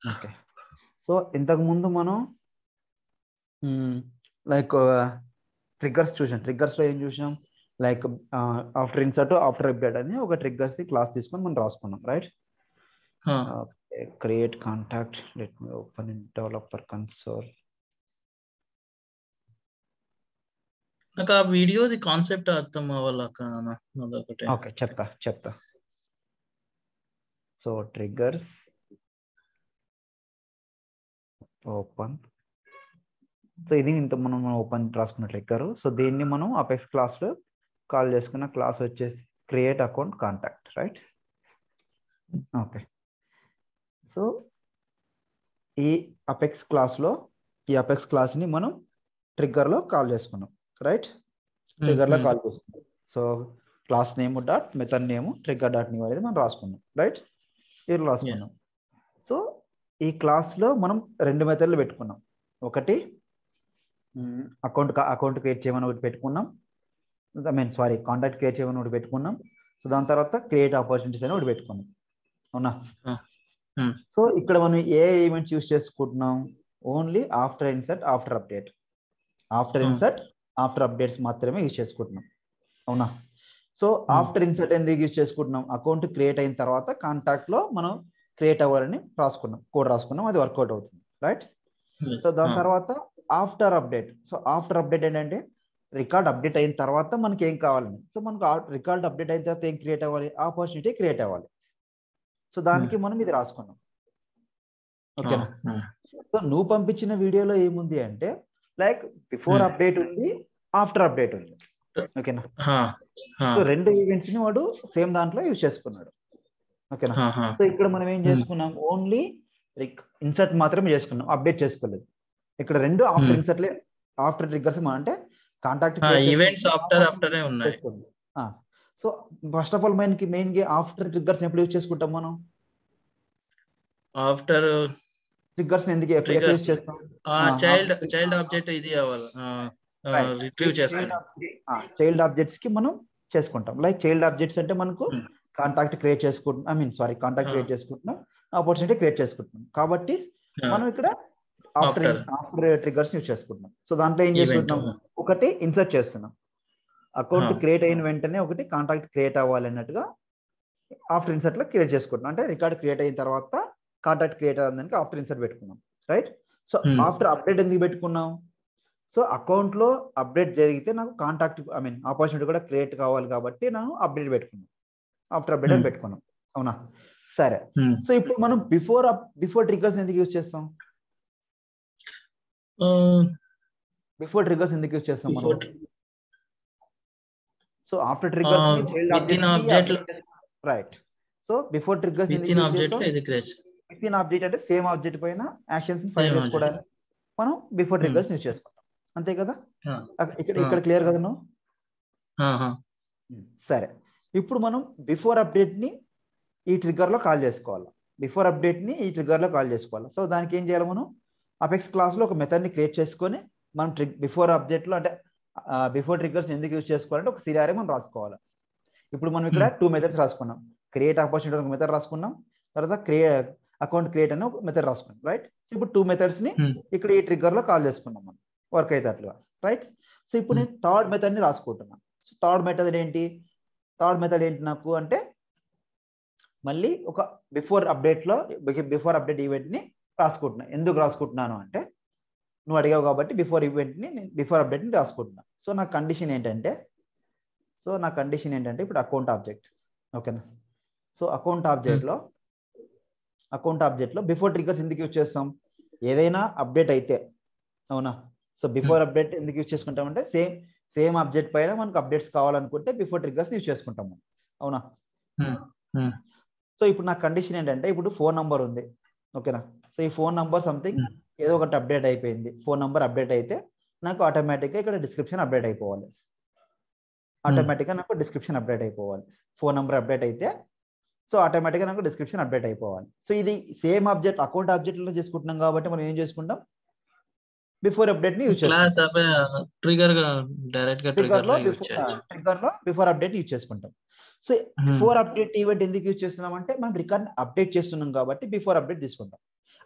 Okay so ఇంతకు ముందు మనం లైక్ ట్రిగ్గర్స్ చూసాం ట్రిగ్గర్స్ లో ఏం చూసాం like after insert after update అని ఒక ట్రిగ్గర్స్ క్లాస్ తీసుకొని మనం రాసుకున్నాం right create contact let me open in developer console నాకు ఆ వీడియోది కాన్సెప్ట్ అర్థం అవ్వాలక్క అదొకటి ఓకే చెప్తా చెప్తా సో ట్రిగ్గర్స్ ఓపెన్ సో ఇది ఇంత మనం ఓపెన్ రాసుకున్న ట్రిగ్గర్ సో దీన్ని మనం అపెక్స్ క్లాస్లో కాల్ చేసుకున్న క్లాస్ వచ్చేసి create account contact right okay so ఈ అపెక్స్ క్లాస్లో ఈ అపెక్స్ క్లాస్ని మనం ట్రిగ్గర్లో కాల్ చేసుకున్నాం రైట్ ట్రిగ్గర్లో కాల్ చేసుకున్నాం so class name dot method name trigger dot new అనేది మనం రాసుకున్నాం రైట్ ఇది రాసుకున్నాం సో ఈ క్లాస్లో మనం రెండు మెథడ్లు పెట్టుకున్నాం ఒకటి అకౌంట్ అకౌంట్ క్రియేట్ చేయమని ఒకటి పెట్టుకున్నాం I mean sorry contact create చేయమని ఒకటి పెట్టుకున్నాం సో దాని తర్వాత క్రియేట్ ఆపర్చునిటీస్ అని ఒకటి పెట్టుకున్నాం అవునా సో ఇక్కడ మనం ఏ ఈవెంట్స్ యూస్ చేసుకుంటున్నాం only after insert after update after insert after updates మాత్రమే యూజ్ చేసుకుంటున్నాం అవునా సో ఆఫ్టర్ ఇన్సర్ట్ ఎందుకు యూజ్ చేసుకుంటున్నాం అకౌంట్ క్రియేట్ అయిన తర్వాత కాంటాక్ట్ లో మనం క్రియేట్ అవ్వాలని రాసుకున్నాం కోడ్ రాసుకున్నాం అది వర్కౌట్ అవుతుంది రైట్ సో దాని తర్వాత after update so after update ఏంటంటే రికార్డ్ అప్డేట్ అయిన తర్వాత మనకి ఏం కావాలని సో మనకు రికార్డ్ అప్డేట్ అయిన తర్వాత ఏం క్రియేట్ అవ్వాలి ఆపర్చునిటీ క్రియేట్ అవ్వాలి సో దానికి మనం ఇది రాసుకున్నాం ఓకేనా సో నువ్వు పంపించిన వీడియోలో ఏముంది అంటే లైక్ బిఫోర్ అప్డేట్ ఉంది ఆఫ్టర్ అప్డేట్ ఉంది ఓకేనా సో రెండు ఈవెంట్స్ ని వాడు సేమ్ దాంట్లో యూజ్ చేసుకున్నాడు ఓకేనా సో ఇక్కడ మనం ఏం చేసుకున్నాం ఓన్లీ ఇన్సర్ట్ మాత్రమే చేసుకున్నాం అప్డేట్ చేసుకోలేదు ఇక్కడ రెండు ఆఫ్టర్ ఇన్సర్ట్లే ఆఫ్టర్ ట్రిగ్గర్స్ అంటే కాంటాక్ట్ ఈవెంట్స్ ఆఫ్టర్ ఆఫ్టర్ ఉన్నాయి so first of all main కి మెయిన్ గా ఆఫ్టర్ ట్రిగ్గర్స్ ఎప్పుడు యూజ్ చేసుకుంటాం మనం ఆఫ్టర్ ట్రిగ్గర్స్ ఎందుకు ఎప్పుడు యూజ్ చేస్తాం చైల్డ్ చైల్డ్ ఆబ్జెక్ట్ ఇది అవ్వాలి రిట్రీవ్ చేసుకుంటాం చైల్డ్ ఆబ్జెక్ట్స్ కి మనం చేసుకుంటాం లైక్ చైల్డ్ ఆబ్జెక్ట్స్ అంటే మనకు కాంటాక్ట్ క్రియేట్ చేసుకుంటున్నాం I mean sorry contact create చేసుకుంటున్నాం ఆపర్చునిటీ క్రియేట్ చేసుకుంటున్నాం కాబట్టి మనం ఇక్కడ ఆఫ్టర్ ఆఫ్టర్ ట్రిగ్గర్స్ యూజ్ చేసుకుంటున్నాం సో దాంట్లో ఏం చేసుకుంటున్నాం ఒకటి ఇన్సర్ట్ చేస్తున్నాం అకౌంట్ క్రియేట్ అయిన వెంటనే ఒకటి కాంటాక్ట్ క్రియేట్ అవ్వాలి అన్నట్టుగా ఆఫ్టర్ ఇన్సర్ట్ లో క్రియేట్ చేసుకుంటున్నాం అంటే రికార్డ్ క్రియేట్ అయిన తర్వాత కాంటాక్ట్ క్రియేట్ అవ్వడానికి ఆఫ్టర్ ఇన్సర్ట్ పెట్టుకున్నాం రైట్ సో ఆఫ్టర్ అప్డేట్ ఎందుకు పెట్టుకున్నాం సో అకౌంట్ లో అప్డేట్ జరిగితే నాకు కాంటాక్ట్ ఐ మీన్ ఆపర్చునిటీ కూడా క్రియేట్ కావాలి కాబట్టి నేను అప్డేట్ పెట్టుకున్నాం ఆఫ్టర్ అప్డేట్ అని పెట్టుకున్నాం అవునా సరే సో ఇప్పుడు మనం బిఫోర్ బిఫోర్ ట్రిగ్గర్స్ ఎందుకు యూజ్ చేస్తాం బిఫోర్ ట్రిగ్గర్స్ ఎందుకు యూజ్ చేస్తాం మనం so after triggers right so before triggers with in object ఇది క్రియేట్ విత్ ఇన్ ఆబ్జెక్ట్ అంటే సేమ్ ఆబ్జెక్ట్ పైన యాక్షన్స్ ఫైల్ చేసుకోవడానికి మనం బిఫోర్ ట్రిగ్గర్స్ యూజ్ చేసుకుంటాం అంతే కదా ఇక్కడ ఇక్కడ క్లియర్ కదా నువ్వు సరే ఇప్పుడు మనం బిఫోర్ అప్డేట్ ని ఈ ట్రిగ్గర్ లో కాల్ చేసుకోవాలి బిఫోర్ అప్డేట్ ని ఈ ట్రిగ్గర్ లో కాల్ చేసుకోవాలి సో దానికి ఏం చేయాలి మనం అపెక్స్ క్లాస్ లో ఒక మెథడ్ ని క్రియేట్ చేసుకొని మనం ట్రిక్ బిఫోర్ అప్డేట్ లో అంటే బిఫోర్ ట్రిగ్గర్స్ ఎందుకు యూజ్ చేసుకోవాలంటే ఒక సిఆర్ఏ మనం రాసుకోవాలి ఇప్పుడు మనం ఇక్కడ టూ మెథడ్స్ రాసుకున్నాం క్రియేట్ ఆపర్చునిటీ ఒక మెథడ్ రాసుకున్నాం తర్వాత క్రియే అకౌంట్ క్రియేట్ అని ఒక మెథడ్ రాసుకున్నాం రైట్ ఇప్పుడు టూ మెథడ్స్ ని ఇక్కడ ఈ ట్రిగ్గర్ లో కాల్ చేసుకున్నాం మనం వర్క్ అయితే అట్లా రైట్ సో ఇప్పుడు నేను థర్డ్ మెథడ్ ని రాసుకుంటున్నాను సో థర్డ్ మెథడ్ ఏంటి థర్డ్ మెథడ్ ఏంటి నాకు అంటే మళ్ళీ ఒక బిఫోర్ అప్డేట్ లో బిఫోర్ అప్డేట్ ఈవెంట్ ని రాసుకుంటున్నాను ఎందుకు రాసుకుంటున్నాను అంటే నువ్వు అడిగావు కాబట్టి బిఫోర్ ఈవెంట్ ని బిఫోర్ అప్డేట్ ని రాసుకుంటున్నాను సో నా కండిషన్ ఏంటంటే సో నా కండిషన్ ఏంటంటే ఇప్పుడు అకౌంట్ ఆబ్జెక్ట్ ఓకేనా సో అకౌంట్ ఆబ్జెక్ట్ లో అకౌంట్ ఆబ్జెక్ట్ లో బిఫోర్ ట్రిగ్గర్స్ ఎందుకు యూజ్ చేస్తాం ఏదైనా అప్డేట్ అయితే అవునా సో బిఫోర్ అప్డేట్ ఎందుకు యూజ్ చేసుకుంటామంటే సేమ్ సేమ్ అబ్జెక్ట్ పైన మనకు అప్డేట్స్ కావాలనుకుంటే బిఫోర్ ట్రిగ్గర్స్ యూజ్ చేసుకుంటాం అవునా సో ఇప్పుడు నా కండిషన్ ఏంటంటే ఇప్పుడు ఫోన్ నంబర్ ఉంది ఓకేనా సో ఈ ఫోన్ నంబర్ సంథింగ్ ఏదో ఒకటి అప్డేట్ అయిపోయింది ఫోన్ నంబర్ అప్డేట్ అయితే నాకు ఆటోమేటిక్గా ఇక్కడ డిస్క్రిప్షన్ అప్డేట్ అయిపోవాలి ఆటోమేటిక్గా నాకు డిస్క్రిప్షన్ అప్డేట్ అయిపోవాలి ఫోన్ నంబర్ అప్డేట్ అయితే సో ఆటోమేటిక్గా నాకు డిస్క్రిప్షన్ అప్డేట్ అయిపోవాలి సో ఇది సేమ్ ఆబ్జెక్ట్ అకౌంట్ ఆబ్జెక్ట్ లో చేసుకుంటున్నాం కాబట్టి మనం ఏం చేసుకుంటాం బిఫోర్ అప్డేట్ ని యూజ్ క్లాస్ ట్రిగర్ గా డైరెక్ట్ గా ట్రిగర్ లో ట్రిగర్ లో బిఫోర్ అప్డేట్ యూజ్ చేసుకుంటాం సో బిఫోర్ అప్డేట్ ఈవెంట్ ఎందుకు యూజ్ చేస్తున్నాం అంటే మనం రికార్డ్ అప్డేట్ చేస్తున్నాం కాబట్టి బిఫోర్ అప్డేట్ తీసుకుంటాం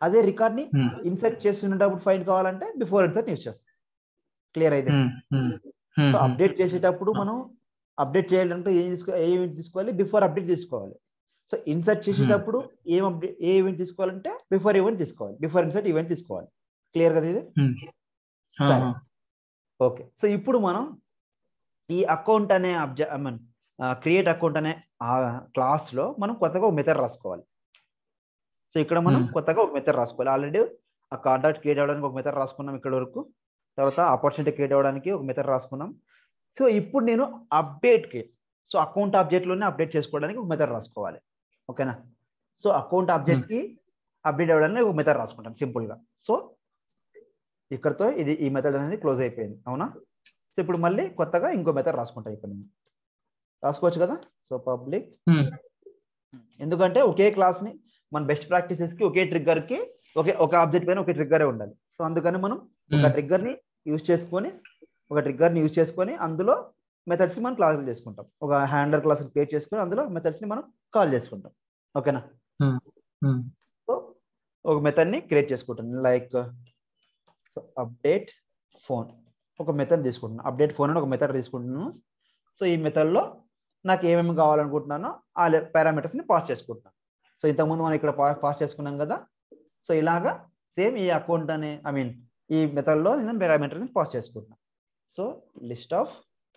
అదే రికార్డ్ ని Hmm. ఇన్సర్ట్ చేస్తున్నప్పుడు ఫైండ్ కావాలంటే బిఫోర్ ఇన్సర్ట్ యూస్ చేస్తాం క్లియర్ అయితే Hmm. Hmm. Hmm. So update చేసేటప్పుడు మనం అప్డేట్ చేయాలంటే ఏం తీసుకో ఏ ఈవెంట్ తీసుకోవాలి బిఫోర్ అప్డేట్ తీసుకోవాలి సో ఇన్సర్ట్ చేసేటప్పుడు ఏం అప్డేట్ ఏ ఈవెంట్ తీసుకోవాలంటే బిఫోర్ ఈవెంట్ తీసుకోవాలి బిఫోర్ ఇన్సర్ట్ ఈవెంట్ తీసుకోవాలి క్లియర్ కదా ఇది Hmm. సరే. ఆహా. ఓకే సో ఇప్పుడు మనం ఈ అకౌంట్ అనే object I mean create account అనే ఆ క్లాస్ లో మనం కొత్తగా ఒక మెథడ్ రాసుకోవాలి సో ఇక్కడ మనం Hmm. కొత్తగా ఒక మెథడ్ రాసుకోవాలి ఆల్రెడీ ఆ కాంటాక్ట్ క్రియేట్ అవ్వడానికి ఒక మెథడ్ రాసుకున్నాం ఇక్కడ వరకు తర్వాత ఆపర్చునిటీ క్రియేట్ అవ్వడానికి ఒక మెథడ్ రాసుకున్నాం సో ఇప్పుడు నేను update కి సో అకౌంట్ ఆబ్జెక్ట్ లోనే అప్డేట్ చేసుకోవడానికి ఒక మెథడ్ రాసుకోవాలి ఓకేనా సో అకౌంట్ ఆబ్జెక్ట్ కి అప్డేట్ అవ్వడానికి ఒక మెథడ్ రాసుకుంటాం సింపుల్ గా సో ఇక్కడతో ఇది ఈ మెథడ్ అనేది క్లోజ్ అయిపోయింది అవునా సో ఇప్పుడు మళ్ళీ కొత్తగా ఇంకో మెథడ్ రాసుకుంటాం ఇక్కడ నుంచి రాసుకోవచ్చు కదా సో పబ్లిక్ Hmm. ఎందుకంటే ఒకే క్లాస్ ని మన బెస్ట్ ప్రాక్టీసెస్ కి ఒకే ట్రిగ్గర్ కి ఒకే ఒక ఆబ్జెక్ట్ పైన ఒకే ట్రిగ్గరే ఉండాలి సో అందుకని మనం ఒక Hmm. ట్రిగ్గర్ ని యూజ్ చేసుకొని ఒక ట్రిగ్గర్ ని యూజ్ చేసుకొని అందులో మెథడ్స్ మనం క్లాస్ చేసుకుంటాం ఒక హ్యాండర్ క్లాస్ క్రియేట్ చేసుకొని అందులో మెథడ్స్ ని మనం కాల్ చేసుకుంటాం ఓకేనా Hmm. సో ఒక మెథడ్ ని క్రియేట్ చేసుకుంటాం లైక్ సో అప్డేట్ ఫోన్ ఒక మెథడ్ తీసుకుంటున్నాను అప్డేట్ ఫోన్ అని ఒక మెథడ్ తీసుకుంటున్నాను సో ఈ మెథడ్ లో నాకు ఏమేమి కావాలనుకుంటున్నానో ఆ పారామీటర్స్ ని పాస్ చేసుకుంటున్నాను సో ఇంతకుముందు మనం ఇక్కడ పాస్ చేసుకున్నాం కదా సో ఇలాగా సేమ్ ఈ అకౌంట్ అనే ఐ మీన్ ఈ మెథడ్ లో నేను పారామీటర్స్ ని పాస్ చేసుకుంటున్నాను so list of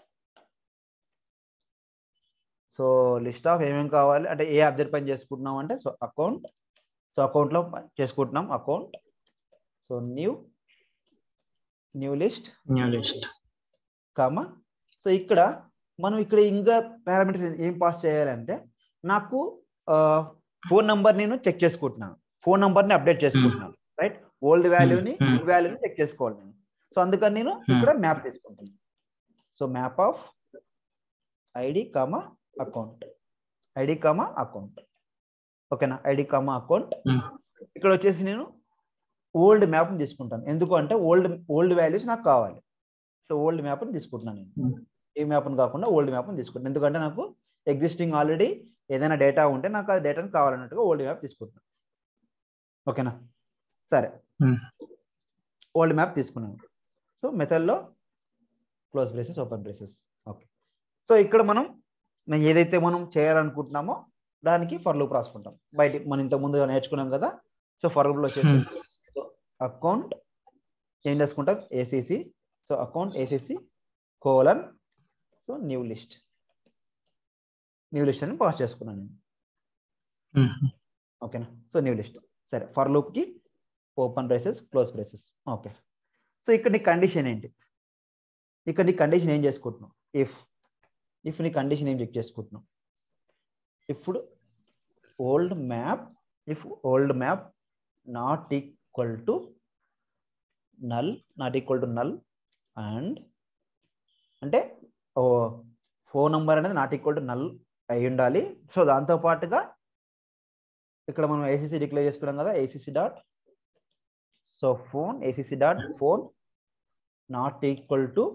so list of ఏమేమి కావాలి అంటే ఏ అబ్జెక్ట్ పైన చేసుకుంటున్నాం అంటే సో అకౌంట్ సో అకౌంట్ లో చేసుకుంటున్నాం account so new new list New list. Comma so ఇక్కడ మనం ఇక్కడ ఇంకా పారామీటర్స్ ఏం పాస్ చేయాలంటే నాకు ఫోన్ నంబర్ నేను చెక్ చేసుకుంటున్నాను ఫోన్ నంబర్ని అప్డేట్ చేసుకుంటున్నాను రైట్ ఓల్డ్ వాల్యూని Hmm. న్యూ వాల్యూని చెక్ చేసుకోవాలి నేను సో అందుకని నేను ఇక్కడ మ్యాప్ తీసుకుంటున్నాను so map of ID comma account ID comma account ఓకేనా ఐడి కామా అకౌంట్ Hmm. ఇక్కడ వచ్చేసి నేను ఓల్డ్ మ్యాప్ని తీసుకుంటాను ఎందుకు అంటే ఓల్డ్ ఓల్డ్ వాల్యూస్ నాకు కావాలి సో ఓల్డ్ మ్యాప్ని తీసుకుంటున్నాను నేను Hmm. ఈ మ్యాప్ని కాకుండా ఓల్డ్ మ్యాప్ని తీసుకుంటాను ఎందుకంటే నాకు ఎగ్జిస్టింగ్ ఆల్రెడీ ఏదైనా డేటా ఉంటే నాకు ఆ డేటాను కావాలన్నట్టుగా ఓల్డ్ మ్యాప్ తీసుకుంటున్నాను ఓకేనా సరే Hmm. ఓల్డ్ మ్యాప్ తీసుకున్నాను సో మెథడ్లో close braces open braces okay so ఇక్కడ మనం మనం ఏదైతే మనం చేయాలనుకుంటున్నామో దానికి ఫర్ లూప్ రాసుకుంటాం బయట మనం ఇంతకు ముందు నేర్చుకున్నాం కదా సో ఫర్ లూప్లో వచ్చేసి అకౌంట్ ఏం చేసుకుంటాం ACC so account ACC colon so new list new list అని పాస్ చేసుకున్నాను నేను Hmm. ఓకేనా సో న్యూ లిస్ట్ సరే ఫర్ లూప్కి open braces close braces okay so ఇక్కడ నీ కండిషన్ ఏంటి ఇక్కడ నీ కండిషన్ ఏం చేసుకుంటున్నావు ఇఫ్ ఇఫ్ నీ కండిషన్ ఏం చెక్ చేసుకుంటున్నావు ఇప్పుడు old map if old map not equal to null not equal to null and అంటే ఓ ఫోన్ నంబర్ అనేది నాట్ ఈక్వల్ టు నల్ అయి ఉండాలి సో దాంతో పాటుగా ఇక్కడ మనం ఏసీసీ డిక్లేర్ చేసుకున్నాం కదా ACC dot so phone ACC dot phone not equal to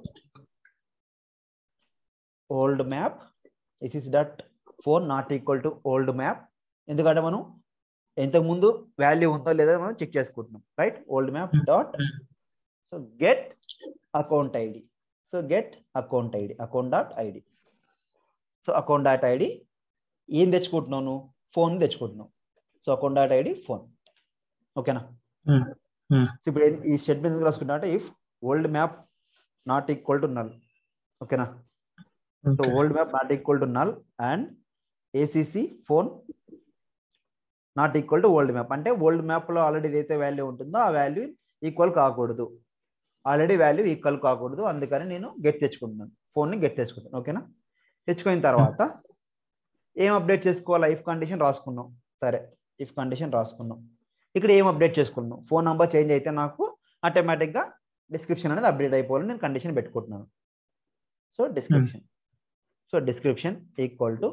old map ACC dot phone not equal to old map ఎందుకంటే మనం ఇంతకుముందు వాల్యూ ఉందో లేదో మనం చెక్ చేసుకుంటున్నాం right old map dot so get account ID so get account ID account dot ID so account dot ID ఏం తెచ్చుకుంటున్నావు phone తెచ్చుకుంటున్నావు so account dot ID phone ఓకేనా Hmm. Hmm. సో ఇప్పుడు ఏది- ఈ స్టేట్మెంట్ ఎందుకు రాసుకుంటా అంటే if old map not equal to null ఓకేనా so Okay. Old map not equal to null and ACC phone not equal to old map అంటే ఓల్డ్ మ్యాప్లో ఆల్రెడీ ఏదైతే వాల్యూ ఉంటుందో ఆ వాల్యూ ఈక్వల్ కాకూడదు ఆల్రెడీ వాల్యూ ఈక్వల్ కాకూడదు అందుకని నేను గెట్ తెచ్చుకుంటున్నాను ఫోన్ని గెట్ తెచ్చుకుంటాను ఓకేనా తెచ్చుకున్న తర్వాత ఏం అప్డేట్ చేసుకోవాలా ఇఫ్ కండిషన్ రాసుకున్నాం సరే ఇఫ్ కండిషన్ రాసుకున్నాం ఇక్కడ ఏం అప్డేట్ చేసుకున్నాం ఫోన్ నెంబర్ చేంజ్ అయితే నాకు ఆటోమేటిక్గా డిస్క్రిప్షన్ అనేది అప్డేట్ అయిపోవాలని నేను కండిషన్ పెట్టుకుంటున్నాను so description so description equal to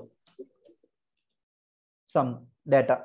some data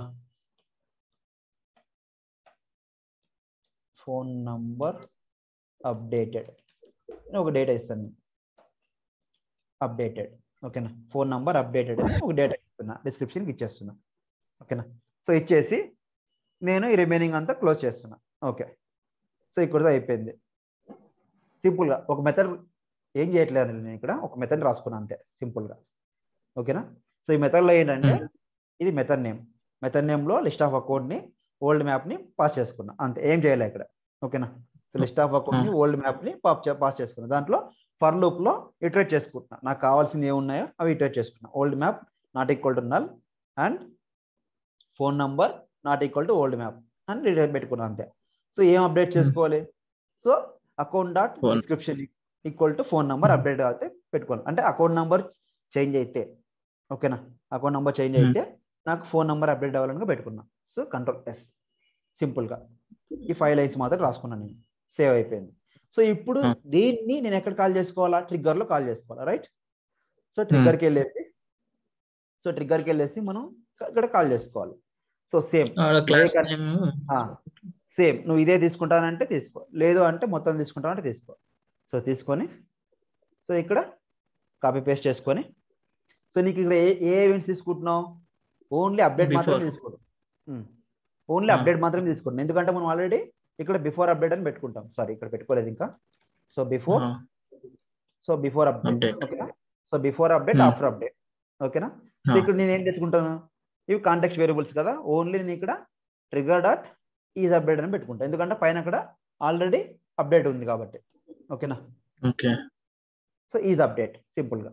phone number updated ఒక డేటా ఇస్తాను అప్డేటెడ్ ఓకేనా ఫోన్ నంబర్ అప్డేటెడ్ ఒక డేటా ఇస్తున్నా డిస్క్రిప్షన్కి ఇచ్చేస్తున్నా ఓకేనా సో ఇచ్చేసి నేను ఈ రిమైనింగ్ అంతా క్లోజ్ చేస్తున్నా ఓకే సో ఇక్కడతో అయిపోయింది సింపుల్గా ఒక మెథడ్ ఏం చేయట్లేదు నేను ఇక్కడ ఒక మెథడ్ రాసుకున్నాను అంతే సింపుల్గా ఓకేనా సో ఈ మెథడ్లో ఏంటంటే ఇది మెథడ్ నేమ్ మెథడ్ నేమ్లో లిస్ట్ ఆఫ్ అకౌంట్ని ఓల్డ్ మ్యాప్ని పాస్ చేసుకున్నా అంతే ఏం చేయలే ఇక్కడ ఓకేనా సో లిస్ట్ ఆఫ్ అకౌంట్ని ఓల్డ్ మ్యాప్ని పాప్ పాస్ చేసుకున్నా దాంట్లో ఫర్ లూప్లో ఇటరేట్ చేసుకుంటున్నా నాకు కావాల్సింది ఏమున్నాయో అవి ఇటరేట్ చేసుకున్నా old map not equal to null and phone number not equal to old map అని రిటర్న్ పెట్టుకున్నాను అంతే సో ఏం అప్డేట్ చేసుకోవాలి so account dot Phone. Description equal to phone number update అయితే పెట్టుకోవాలి అంటే అకౌంట్ నంబర్ చేంజ్ అయితే ఓకేనా అకౌంట్ నంబర్ చేంజ్ Hmm. అయితే నాకు ఫోన్ నంబర్ అప్డేట్ అవ్వాలని పెట్టుకున్నా సో కంట్రోల్ ఎస్ సింపుల్గా ఈ ఫైవ్ లైన్స్ మాత్రం రాసుకున్నాను నేను సేవ్ అయిపోయింది సో ఇప్పుడు Hmm. దీన్ని నేను ఎక్కడ కాల్ చేసుకోవాలా ట్రిగ్గర్లో కాల్ చేసుకోవాలా రైట్ సో ట్రిగ్గర్కి వెళ్ళేసి సో ట్రిగ్గర్కి వెళ్ళేసి మనం ఇక్కడ కాల్ చేసుకోవాలి సో సేమ్ క్లాస్ ఇదే నేమ్ సేమ్ నువ్వు ఇదే తీసుకుంటానంటే తీసుకో లేదు అంటే మొత్తం తీసుకుంటానంటే తీసుకో సో తీసుకొని సో ఇక్కడ కాపీ పేస్ట్ చేసుకొని సో నీకు ఇక్కడ ఏ ఏ ఈవెంట్స్ తీసుకుంటున్నావు ఓన్లీ అప్డేట్ మాత్రమే Before. తీసుకోడు ఓన్లీ Ah. అప్డేట్ మాత్రమే తీసుకుంటాం ఎందుకంటే మనం ఆల్రెడీ ఇక్కడ బిఫోర్ అప్డేట్ అని పెట్టుకుంటాం సారీ ఇక్కడ పెట్టుకోలేదు ఇంకా so before so before update Update. ఓకేనా so before update Hmm. After update ఓకేనా సో Ah. ఇక్కడ నేను ఏం తెచ్చుకుంటాను ఇవి కాంటాక్ట్ వేరియబుల్స్ కదా ఓన్లీ నేను ఇక్కడ ట్రిగర్ డాట్ ఈజ్ అప్డేట్ అని పెట్టుకుంటాను ఎందుకంటే పైన అక్కడ ఆల్రెడీ అప్డేట్ ఉంది కాబట్టి ఓకేనా ఓకే సో ఈజ్ అప్డేట్ సింపుల్గా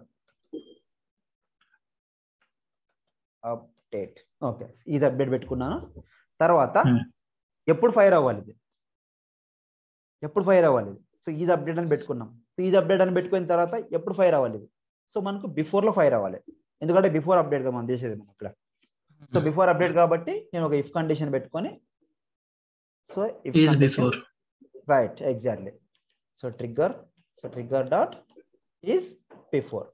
అప్డేట్ ఓకే ఈజ్ అప్డేట్ పెట్టుకున్నాను తర్వాత Hmm. ఎప్పుడు ఫైర్ అవ్వాలి ఇది ఎప్పుడు ఫైర్ అవ్వాలి ఇది సో ఈజ్ అప్డేట్ అని పెట్టుకున్నాం సో ఈజ్ అప్డేట్ అని పెట్టుకున్న తర్వాత ఎప్పుడు ఫైర్ అవ్వాలి ఇది సో మనకు బిఫోర్లో ఫైర్ అవ్వాలి ఎందుకంటే బిఫోర్ అప్డేట్గా మనం చేసేది మనం ఇక్కడ సో బిఫోర్ అప్డేట్ కాబట్టి నేను ఒక ఇఫ్ కండిషన్ పెట్టుకొని so is before right exactly so trigger so trigger dot is before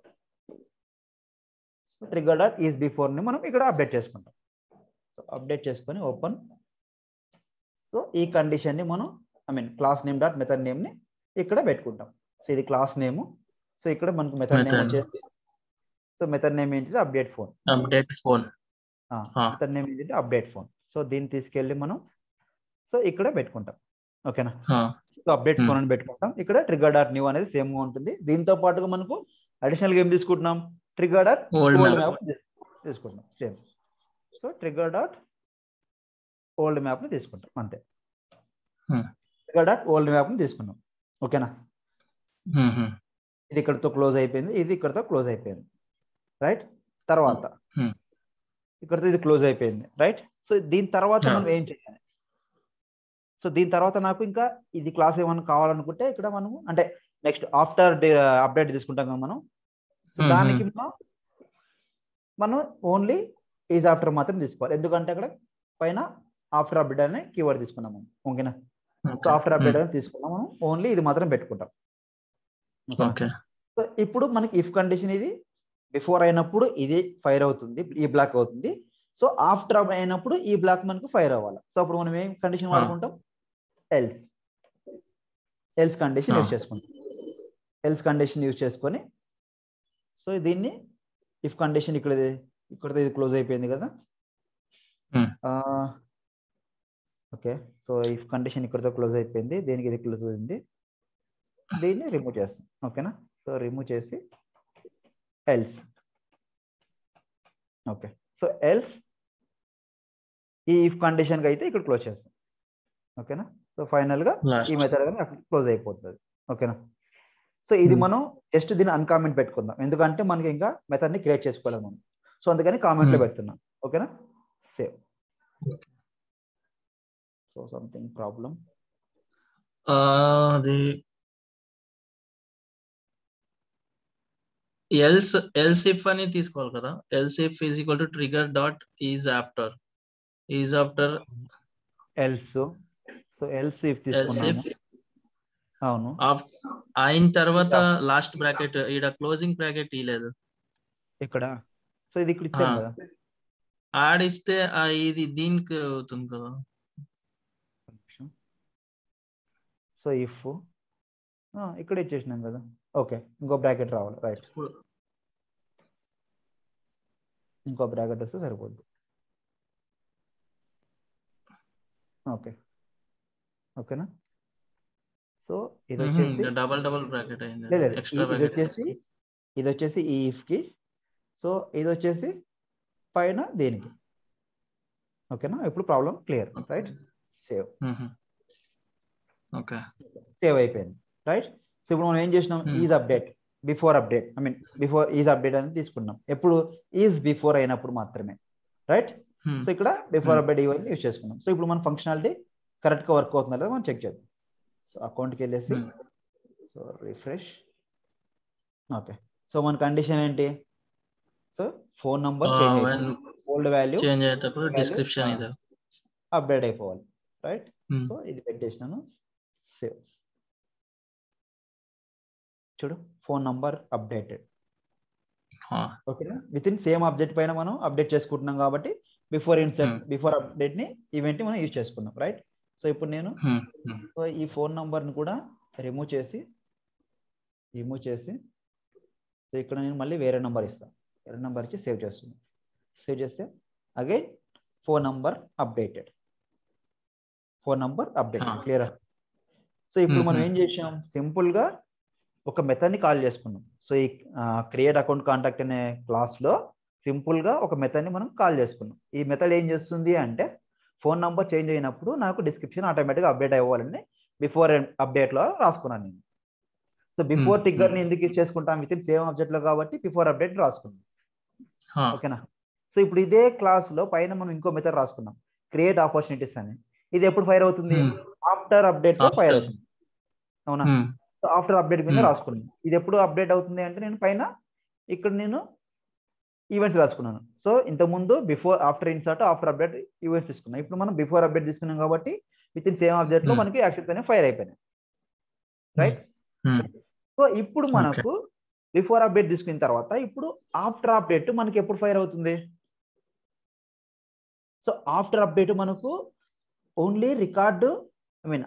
so trigger dot is బిఫోర్ని మనం ఇక్కడ అప్డేట్ చేసుకుంటాం సో అప్డేట్ చేసుకొని ఓపెన్ సో ఈ కండిషన్ని మనం I mean class name dot method నేమ్ని ఇక్కడ పెట్టుకుంటాం సో ఇది క్లాస్ నేమ్ సో ఇక్కడ మనకు మెథడ్ నేమ్ Method. వచ్చేసి సో మెథడ్ నేమ్ ఏంటిది update phone update phone Ah. Method name ఏంటంటే అప్డేట్ ఫోన్ సో దీన్ని తీసుకెళ్ళి మనం సో ఇక్కడ పెట్టుకుంటాం ఓకేనా సో అప్డేట్ Hmm. ఫోన్ అని పెట్టుకుంటాం ఇక్కడ ట్రిగర్ డాట్ న్యూ అనేది సేమ్ గా ఉంటుంది దీంతో పాటుగా మనకు అడిషనల్ గా ఏం తీసుకుంటున్నాం trigger dot old old map map తీసుకుంటాం same so trigger dot old map ని తీసుకుంటాం అంతే Hmm. Trigger dot old map ని తీసుకున్నాం ఓకేనా ఇది ఇక్కడతో క్లోజ్ అయిపోయింది ఇది ఇక్కడతో క్లోజ్ అయిపోయింది రైట్ తర్వాత Hmm. ఇక్కడతో ఇది క్లోజ్ అయిపోయింది రైట్ సో దీని తర్వాత Yeah. మనం ఏం చేయాలి సో దీని తర్వాత నాకు ఇంకా ఇది క్లాస్ ఏమైనా కావాలనుకుంటే ఇక్కడ మనము అంటే నెక్స్ట్ ఆఫ్టర్ అప్డేట్ తీసుకుంటాం కదా మనం సో Mhm. దానికి మనం మనం ఓన్లీ ఈజ్ ఆఫ్టర్ మాత్రం తీసుకోవాలి ఎందుకంటే అక్కడ పైన ఆఫ్టర్ అప్డేట్ అనే కీవర్డ్ తీసుకున్నాం మనం ఓకేనా సో ఆఫ్టర్ అప్డేట్ అని తీసుకున్నాం మనం ఓన్లీ ఇది మాత్రం పెట్టుకుంటాం ఓకేనా? ఓకే సో ఇప్పుడు మనకి ఇఫ్ కండిషన్ ఇది బిఫోర్ అయినప్పుడు ఇది ఫైర్ అవుతుంది ఈ బ్లాక్ అవుతుంది సో ఆఫ్టర్ అయినప్పుడు ఈ బ్లాక్ మనకు ఫైర్ అవ్వాలి సో అప్పుడు మనం ఏం కండిషన్ Ah. వాడుకుంటాం else else condition use Ah. చేసుకుంటాం ఎల్స్ కండిషన్ యూజ్ చేసుకొని సో దీన్ని ఇఫ్ కండిషన్ ఇక్కడ ఇక్కడ ఇది క్లోజ్ అయిపోయింది కదా Hmm. Okay so if condition ఇక్కడతో క్లోజ్ అయిపోయింది దీనికి ఇది క్లోజ్ అయింది దీన్ని రిమూవ్ చేస్తాం ఓకేనా సో రిమూవ్ చేసి ఎల్స్ ఓకే సో ఎల్స్ ఈ ఇఫ్ కండిషన్కి అయితే ఇక్కడ క్లోజ్ చేస్తాం ఓకేనా సో ఫైనల్గా లాస్ట్ ఈ మెథడ్ కానీ అక్కడ క్లోజ్ అయిపోతుంది ఓకేనా సో ఇది Hmm. మనం జస్ట్ దీన్ని అన్కామెంట్ పెట్టుకుందాం ఎందుకంటే మనకి ఇంకా మెథడ్ని క్రియేట్ చేసుకోలేము మనం సో అందుకని కామెంట్లో Hmm. పెడుతున్నాం ఓకేనా సేవ్ సో సంథింగ్ ప్రాబ్లం అది ఎల్స్ ఎల్స్ ఇఫ్ అని తీసుకోవాలి కదా else if is equal to trigger dot is after is after else so else if else తీసుకున్నాము ఇఫ్ అవును అయిన తర్వాత లాస్ట్ బ్రాకెట్ ఈడ క్లోజింగ్ బ్రాకెట్ ఇలేదు ఇక్కడ సో ఇది ఇక్కడ ఇచ్చాను Ah. కదా ఆడిస్తే ఆ ఇది దీనికి అవుతుంది కదా సో ఇఫ్ ఇక్కడ ఇచ్చేసినాం కదా ఓకే ఇంకో బ్రాకెట్ రావాలి రైట్ ఇప్పుడు- ఇంకో బ్రాకెట్ వస్తే సరిపోద్ది ఓకే ఓకేనా సో ఇది వచ్చేసి డబల్ డబల్ బ్రాకెట్ అయింది లేదు లేదు, ఎక్స్ట్రా ఇది వచ్చేసి ఇది వచ్చేసి ఈ if కి సో ఇది వచ్చేసి పైన దేనికి ఓకేనా ఇప్పుడు problem clear right save okay save అయిపోయింది రైట్ సో ఇప్పుడు మనం ఏం చేసినాం Hmm. Is update before update I mean before is update అనేది తీసుకున్నాం ఎప్పుడు ఈజ్ బిఫోర్ అయినప్పుడు మాత్రమే రైట్ సో ఇక్కడ బిఫోర్ Hmm. అప్డేట్ ఇవన్నీ యూజ్ చేసుకున్నాం సో ఇప్పుడు మన ఫంక్షనాలిటీ కరెక్ట్గా వర్క్ అవుతుందా లేదా మనం చెక్ చేద్దాం సో అకౌంట్కి వెళ్ళేసి సో రిఫ్రెష్ ఓకే సో మన కండిషన్ ఏంటి so phone number change old value change అయ్యేటప్పుడు value, డిస్క్రిప్షన్ ah. ఇది అప్డేట్ అయిపోవాలి రైట్ Hmm. సో ఇది పెట్టేసినాను సేవ్ చూడు ఫోన్ నంబర్ అప్డేటెడ్ Ah, ఓకేనా విత్ ఇన్ సేమ్ అబ్జెక్ట్ పైన మనం అప్డేట్ చేసుకుంటున్నాం కాబట్టి before insert Hmm. Before update ని ఈవెంట్ ని మనం యూజ్ చేసుకున్నాం రైట్ సో ఇప్పుడు నేను hmm, hmm. సో ఈ ఫోన్ నంబర్ని కూడా రిమూవ్ చేసి రిమూవ్ చేసి సో ఇక్కడ నేను మళ్ళీ వేరే నెంబర్ ఇస్తాను వేరే నెంబర్ ఇచ్చి సేవ్ చేస్తున్నాను సేవ్ చేస్తే again phone number updated phone number updated Ah. Clear so ఇప్పుడు మనం Mhm. ఏం చేసాం సింపుల్ గా ఒక మెథడ్ ని కాల్ చేసుకున్నాం సో ఈ క్రియేట్ అకౌంట్ కాంటాక్ట్ అనే క్లాస్ లో సింపుల్ గా ఒక మెథడ్ ని మనం కాల్ చేసుకున్నాం ఈ మెథడ్ ఏం చేస్తుంది అంటే ఫోన్ నంబర్ చేంజ్ అయినప్పుడు నాకు డిస్క్రిప్షన్ ఆటోమేటిక్గా అప్డేట్ అవ్వాలని బిఫోర్ అప్డేట్ లో రాసుకున్నాను నేను సో బిఫోర్ Hmm, ట్రిగ్గర్ ని hmm. ఎందుకు చేసుకుంటాం విత్ ఇన్ సేమ్ ఆబ్జెక్ట్ లో కాబట్టి బిఫోర్ అప్డేట్ రాసుకున్నాం Ah, ఓకేనా సో ఇప్పుడు ఇదే క్లాస్ లో పైన మనం ఇంకో మెథడ్ రాసుకున్నాం క్రియేట్ ఆపర్చునిటీస్ అని ఇది ఎప్పుడు ఫైర్ అవుతుంది Hmm. ఆఫ్టర్ అప్డేట్ లో ఫైర్ After. అవుతుంది అవునా hmm. సో ఆఫ్టర్ అప్డేట్ మీద Hmm. రాసుకున్నాను ఇది ఎప్పుడు అప్డేట్ అవుతుంది అంటే నేను పైన ఇక్కడ నేను ఈవెంట్స్ రాసుకున్నాను సో ఇంతకుముందు before after insert after update events తీసుకున్నాం ఇప్పుడు మనం బిఫోర్ అప్డేట్ తీసుకున్నాం కాబట్టి విత్ ఇన్ సేమ్ ఆబ్జెక్ట్ లో Hmm. మనకి యాక్సెస్ అనేవి ఫైర్ అయిపోయినాయి రైట్ Hmm. సో ఇప్పుడు మనకు బిఫోర్ అప్డేట్ తీసుకున్న తర్వాత ఇప్పుడు ఆఫ్టర్ అప్డేట్ మనకి ఎప్పుడు ఫైర్ అవుతుంది సో ఆఫ్టర్ అప్డేట్ మనకు only record I mean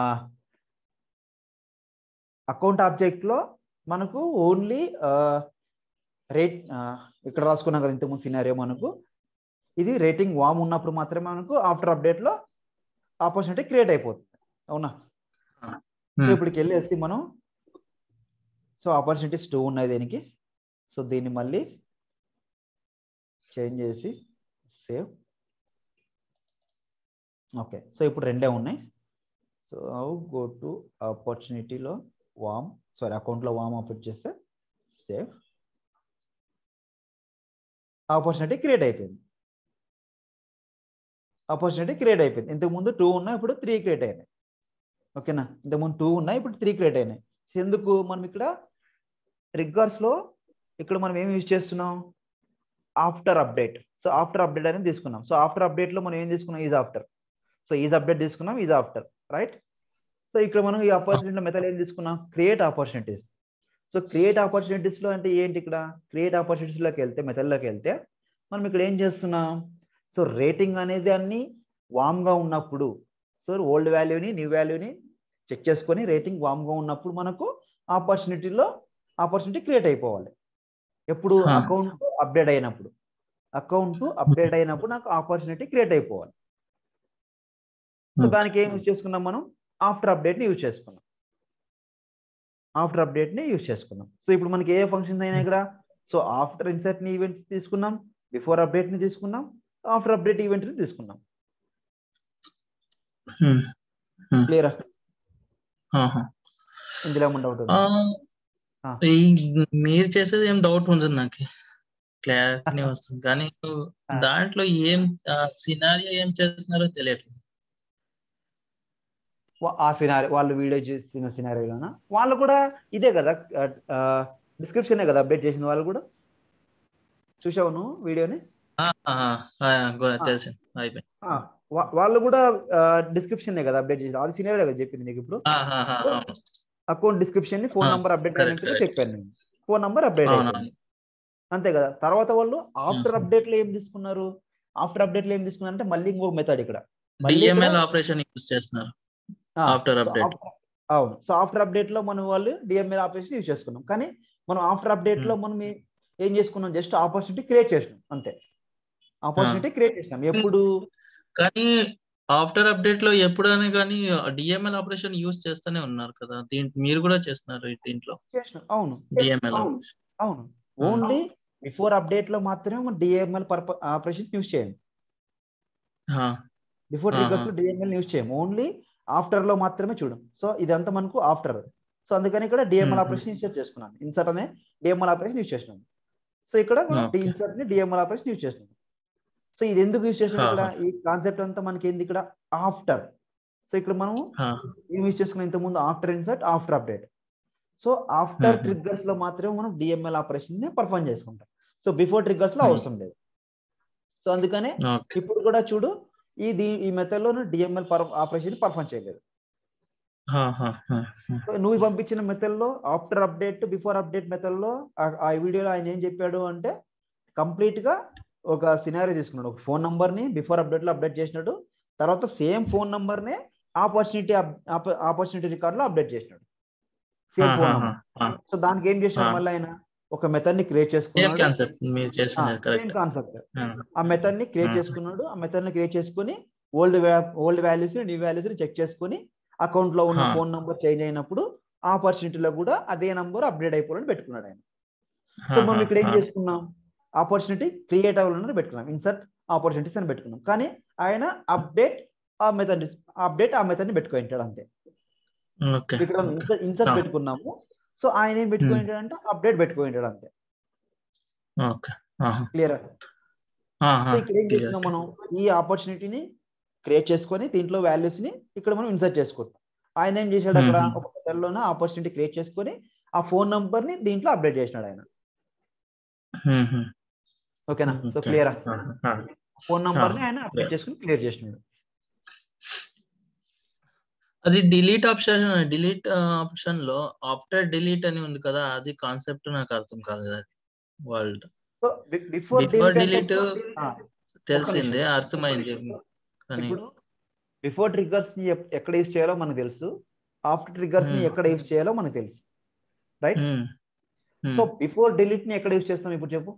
account object లో మనకు ఓన్లీ రేట్ ఇక్కడ రాసుకున్నాం కదా ఇంతకుముందు సినారియో మనకు ఇది రేటింగ్ వామ్ ఉన్నప్పుడు మాత్రమే మనకు ఆఫ్టర్ అప్డేట్ లో ఆపర్చునిటీ క్రియేట్ అయిపోతుంది అవునా సో Hmm. ఇప్పటికి వెళ్ళేసి మనం సో ఆపర్చునిటీస్ టూ ఉన్నాయి దీనికి సో దీన్ని మళ్ళీ చేంజ్ చేసి సేవ్ ఓకే సో ఇప్పుడు రెండే ఉన్నాయి సో హౌ గో టు ఆపర్చునిటీలో వామ్ సారీ అకౌంట్లో వామ్ అప్డేట్ చేస్తే సేవ్ ఆపర్చునిటీ క్రియేట్ అయిపోయింది ఆపర్చునిటీ క్రియేట్ అయిపోయింది ఇంతకు ముందు టూ ఉన్నాయి ఇప్పుడు త్రీ క్రియేట్ అయినాయి ఓకేనా ఇంతకుముందు టూ ఉన్నాయి ఇప్పుడు త్రీ క్రియేట్ అయినాయి ఎందుకు మనం ఇక్కడ రిగ్గర్స్ లో ఇక్కడ మనం ఏం యూజ్ చేస్తున్నాం after update so after update అనేది తీసుకున్నాం సో ఆఫ్టర్ అప్డేట్ లో మనం ఏం తీసుకున్నాం is after so is update తీసుకున్నాం ఈజ్ ఆఫ్టర్ రైట్ సో ఇక్కడ మనం ఈ ఆపర్చునిటీ మెథడ్ ఏం తీసుకున్నాం create opportunities so create opportunities లో అంటే ఏంటి ఇక్కడ క్రియేట్ ఆపర్చునిటీస్ లోకి వెళ్తే మెథడ్ లోకి వెళ్తే మనం ఇక్కడ ఏం చేస్తున్నాం సో రేటింగ్ అనేది అన్ని వామ్ గా ఉన్నప్పుడు సో ఓల్డ్ వాల్యూని న్యూ వాల్యూని చెక్ చేసుకొని రేటింగ్ వామ్ గా ఉన్నప్పుడు మనకు ఆపర్చునిటీలో ఆపర్చునిటీ క్రియేట్ అయిపోవాలి ఎప్పుడు Huh. అకౌంట్ అప్డేట్ అయినప్పుడు అకౌంట్ అప్డేట్ అయినప్పుడు నాకు ఆపర్చునిటీ క్రియేట్ అయిపోవాలి సో Okay. దానికి ఏం యూజ్ చేసుకున్నాం మనం ఆఫ్టర్ అప్డేట్ ని యూజ్ చేసుకున్నాం ఆఫ్టర్ అప్డేట్ ని యూజ్ చేసుకున్నాం సో ఇప్పుడు మనకి ఏ ఫంక్షన్స్ అయినా ఇక్కడ సో ఆఫ్టర్ ఇన్సర్ట్ ని ఈవెంట్స్ తీసుకున్నాం బిఫోర్ అప్డేట్ ని తీసుకున్నాం ఆఫ్టర్ అప్డేట్ ఈవెంట్ ని తీసుకున్నాం Hmm. క్లియరా ఆహా. ఇందులో ఏమన్నా డౌట్ ఆ, ఆ. ఈ మీరు చేసేది ఏం డౌట్ ఉంది నాకు క్లారిటీ వస్తుంది కానీ ఆ. దాంట్లో ఏం సినారియో ఏం చేస్తున్నారో తెలియట్లేదు ఆ సినారీ వాళ్ళు వీడియో చేసిన సినారీలోనా వాళ్ళు కూడా ఇదే కదా డిస్క్రిప్షనే కదా అప్డేట్ చేసిన వాళ్ళు కూడా చూసావు నువ్వు వీడియోని ఆ, ఆ, ఆ, గో- తెలిసింది అయిపోయింది ఆ, వా- వాళ్ళు కూడా డిస్క్రిప్షన్ కదా అప్డేట్ చేసిన అది సినారీ కదా చెప్పింది నీకు ఇప్పుడు ఆ, ఆ, ఆ, అవును. అకౌంట్ డిస్క్రిప్షన్ ని ఫోన్ ఆ, నంబర్ అప్డేట్ correct, అయినట్టుగా correct. చెప్పాను నేను ఫోన్ నంబర్ అప్డేట్ అవును, అయిపోయింది అంతే కదా తర్వాత వాళ్ళు ఆఫ్టర్ Mhm. అప్డేట్ లో ఏం తీసుకున్నారు ఆఫ్టర్ అప్డేట్ లో ఏం తీసుకున్నారు అంటే మళ్ళీ ఇంకొక మెథడ్ ఇక్కడ మళ్ళీ ఇక్కడ- డిఎంఎల్ ఆపరేషన్ యూజ్ చేస్తున్నారు ఆ, after సో update. after- అవును సో ఆఫ్టర్ అప్డేట్ లో మనం వాళ్ళు డిఎంఎల్ ఆపరేషన్ యూజ్ చేసుకున్నాం కానీ మనం ఆఫ్టర్ అప్డేట్ లో మనం ఏ- ఏం చేసుకున్నాం జస్ట్ ఆపర్చునిటీ క్రియేట్ చేసినాం అంతే ఆపర్చునిటీ క్రియేట్ చేసినాం ఎప్పుడు కానీ ఆఫ్టర్ అప్డేట్ లో ఎప్పుడైనా కానీ డిఎంఎల్ ఆపరేషన్ యూజ్ చేస్తూనే ఉన్నారు కదా దీంట్లో మీరు కూడా చేస్తున్నారు ఈ దీంట్లో చేసిన అవును డిఎంఎల్ అవును అవును ఓన్లీ బిఫోర్ అప్డేట్ లో మాత్రమే మనం డిఎంఎల్ పర్ప ఆపరేషన్స్ యూస్ చేయండి బిఫోర్ ట్రిగర్స్ లో డిఎంఎల్ యూస్ చేయం ఓన్లీ ఆఫ్టర్ లో మాత్రమే చూడం సో ఇదంతా మనకు ఆఫ్టర్ సో అందుకని ఇక్కడ డిఎంఎల్ ఆపరేషన్ ఇన్సర్ట్ చేసుకున్నాను ఇన్సర్ట్ అనే డిఎంఎల్ ఆపరేషన్ యూస్ చేసినాను సో ఇక్కడ Okay. ఇన్సర్ట్ ని డిఎంఎల్ ఆపరేషన్ యూస్ చేసినాను సో ఇది ఎందుకు యూస్ చేసినాం ఇక్కడ ఈ కాన్సెప్ట్ అంతా మనకి ఏంది ఇక్కడ ఆఫ్టర్ సో ఇక్కడ మనం ఏం యూస్ చేసుకున్నాం ఇంత ముందు after insert after update so after Mhm. Triggers లో మాత్రమే మనం డిఎంఎల్ ఆపరేషన్ ని పర్ఫామ్ చేసుకుంటాం సో బిఫోర్ ట్రిగ్గర్స్ లో Hmm. అవసరం లేదు సో అందుకనే ఓకే ఇప్పుడు కూడా చూడు ఈ దీ- ఈ మెథడ్ లో డిఎంఎల్ ఆపరేషన్ పర్ఫామ్ చేయలేదు సో నువ్వు పంపించిన మెథడ్ లో after update before update method లో ఆ- ఆ వీడియోలో ఆయన ఏం చెప్పాడు అంటే కంప్లీట్ గా ఒక సినారీ తీసుకున్నాడు ఒక ఫోన్ నంబర్ ని బిఫోర్ అప్డేట్ లో అప్డేట్ చేసినాడు తర్వాత సేమ్ ఫోన్ నంబర్ నే ఆపర్చునిటీ ఆపర్చునిటీ రికార్డ్ లో అప్డేట్ చేసినాడు సేమ్ ఫోన్ నంబర్ సో దానికి ఏం చేసినాడు Ah. మళ్ళీ ఆయన ఒక మెథడ్ ని క్రియేట్ సేమ్ చేసుకున్నాడు కాన్సెప్ట్ మీరు చేసింది సేమ్ కరెక్ట్ కాన్సెప్ట్ ఆ మెథడ్ ని క్రియేట్ Hmm. చేసుకున్నాడు ఆ మెథడ్ ని క్రియేట్ చేసుకుని old old values new values ని చెక్ చేసుకుని అకౌంట్ లో ఉన్న Huh. ఫోన్ నంబర్ చేంజ్ అయినప్పుడు ఆపర్చునిటీలో కూడా అదే నంబర్ అప్డేట్ అయిపోవాలని పెట్టుకున్నాడు ఆయన సో మనం ఇక్కడ ఏం చేసుకున్నాం ఆపర్చునిటీ క్రియేట్ అవ్వాలని పెట్టుకున్నాం ఇన్సర్ట్ ఆపర్చునిటీస్ అని పెట్టుకున్నాం కానీ ఆయన అప్డేట్ ఆ మెథడ్ అప్డేట్ ఆ మెథడ్ ని పెట్టుకుంటాడు అంతే ఓకే ఇక్కడ ఇన్సర్ట్ ఇన్సర్ట్ Ah. పెట్టుకున్నాము సో ఆయన ఏం పెట్టుకుంటాడు అంటే అప్డేట్ పెట్టుకుంటాడు అంతే ఓకే క్లియర్ సో ఇక్కడ ఏం చేస్తున్నాం మనం ఈ ఆపర్చునిటీని క్రియేట్ చేసుకొని దీంట్లో వాల్యూస్ ని ఇక్కడ మనం ఇన్సర్ట్ చేసుకుంటాం ఆయన ఏం చేశాడు అక్కడ Mhm. ఒక మెథడ్లోనే ఆపర్చునిటీ క్రియేట్ చేసుకొని ఆ ఫోన్ నంబర్ ని దీంట్లో అప్డేట్ చేసినాడు ఆయన ఓకేనా సో క్లియర్ ఫోన్ నంబర్ ని ఆయన అప్డేట్ చేసుకుని క్లియర్ చేసినాడు అది డిలీట్ ఆప్షన్ డిలీట్ ఆప్షన్ లో ఆఫ్టర్ డిలీట్ అని ఉంది కదా అది కాన్సెప్ట్ నాకు అర్థం కాదు అది world so before Before delete, తెలిసిందే అర్థమైంది కానీ ఇప్పుడు బిఫోర్ ట్రిగ్గర్స్ ని ఎప్- ఎక్కడ యూజ్ చేయాలో మనకు తెలుసు ఆఫ్టర్ ట్రిగ్గర్స్ ని Hmm. ఎక్కడ యూజ్ చేయాలో మనకు తెలుసు right Hmm. Hmm. So before delete ని ఎక్కడ యూజ్ చేస్తాం ఇప్పుడు చెప్పు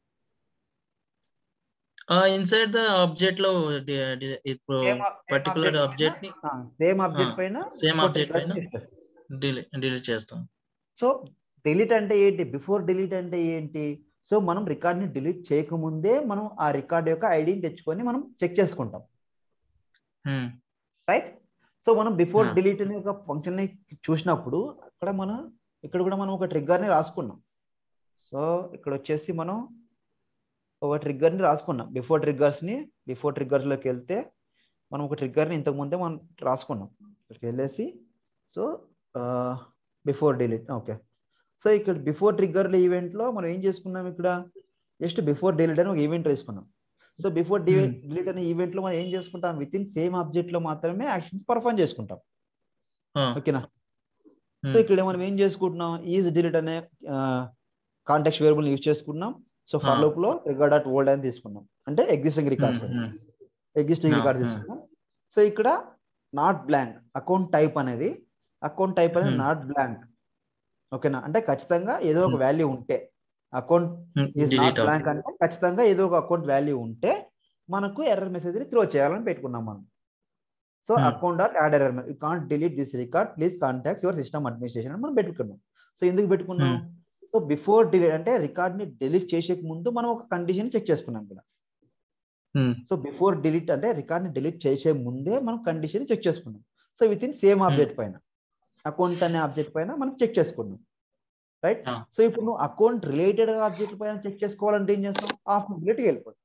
ఇన్సైడ్ ద ఆబ్జెక్ట్ లో డి- డి- ఇప్పుడు పర్టికులర్ ఆబ్జెక్ట్ ని సేమ్ ఆబ్జెక్ట్ Ah, పైన same before object triggers పైన ని use చేస్తాం. డిలీట్ డిలీట్ చేస్తాం సో డిలీట్ అంటే ఏంటి బిఫోర్ డిలీట్ అంటే ఏంటి సో మనం రికార్డ్ ని డిలీట్ చేయకముందే మనం ఆ రికార్డ్ యొక్క ఐడిని తెచ్చుకొని మనం చెక్ చేసుకుంటాం Hmm. రైట్ సో మనం బిఫోర్ Ah. డిలీట్ అనే ఒక ఫంక్షన్ ని చూసినప్పుడు అక్కడ మనం ఇక్కడ కూడా మనం ఒక ట్రిగ్గర్ ని రాసుకున్నాం సో ఇక్కడ వచ్చేసి మనం ఒక ట్రిగ్గర్ ని రాసుకున్నాం బిఫోర్ ట్రిగ్గర్స్ ని బిఫోర్ ట్రిగ్గర్స్ లోకి వెళ్తే మనం ఒక ట్రిగ్గర్ ని ఇంతకు ముందే మనం రాసుకున్నాం ఇక్కడికి వెళ్ళేసి so before delete okay so ఇక్కడ బిఫోర్ ట్రిగ్గర్ల ఈవెంట్ లో మనం ఏం చేసుకున్నాం ఇక్కడ జస్ట్ బిఫోర్ డిలీట్ అని ఒక ఈవెంట్ వేసుకున్నాం సో బిఫోర్ Hmm. డిలీట్ అనే ఈవెంట్ లో మనం ఏం చేసుకుంటాం విత్ ఇన్ సేమ్ ఆబ్జెక్ట్ లో మాత్రమే యాక్షన్స్ పర్ఫామ్ చేసుకుంటాం Ah. ఓకేనా Hmm. సో ఇక్కడ మనం ఏం చేసుకుంటున్నాం ఈజ్ డిలీట్ అనే కాంటాక్ట్ వేరియబుల్ యూజ్ చేసుకున్నాం సో ఫర్ Ah. లూప్ లో రికార్డ్ డాట్ ఓల్డ్ అని తీసుకున్నాం అంటే existing records Hmm. Hmm. Existing Ah, record ah. తీసుకున్నాం సో ఇక్కడ నాట్ బ్లాంక్ అకౌంట్ టైప్ అనేది అకౌంట్ టైప్ అనేది Hmm. నాట్ బ్లాంక్ ఓకేనా అంటే ఖచ్చితంగా ఏదో ఒక Hmm. వాల్యూ ఉంటే account Hmm. Is not delete blank అంటే ఖచ్చితంగా ఏదో ఒక అకౌంట్ వాల్యూ ఉంటే మనకు ఎర్రర్ మెసేజ్ ని త్రో చేయాలని పెట్టుకున్నాం మనం so Hmm. Account dot add error you can't delete this record please contact your system administration అని మనం పెట్టుకున్నాం సో ఎందుకు పెట్టుకున్నాం Hmm. సో బిఫోర్ డిలీట్ అంటే రికార్డ్ ని డిలీట్ చేసే ముందు మనం ఒక కండిషన్ చెక్ చేసుకున్నాం ఇక్కడ Hmm. సో బిఫోర్ డిలీట్ అంటే రికార్డ్ ని డిలీట్ చేసే ముందే మనం కండిషన్ చెక్ చేసుకున్నాం so with in same object పైన అకౌంట్ అనే ఆబ్జెక్ట్ పైన మనం చెక్ చేసుకున్నాం రైట్ Ah. సో ఇప్పుడు నువ్వు అకౌంట్ రిలేటెడ్ ఆబ్జెక్ట్ పైన చెక్ చేసుకోవాలంటే ఏం చేస్తాం ఆఫ్టర్ డిలీట్ వెళ్ళిపోతాం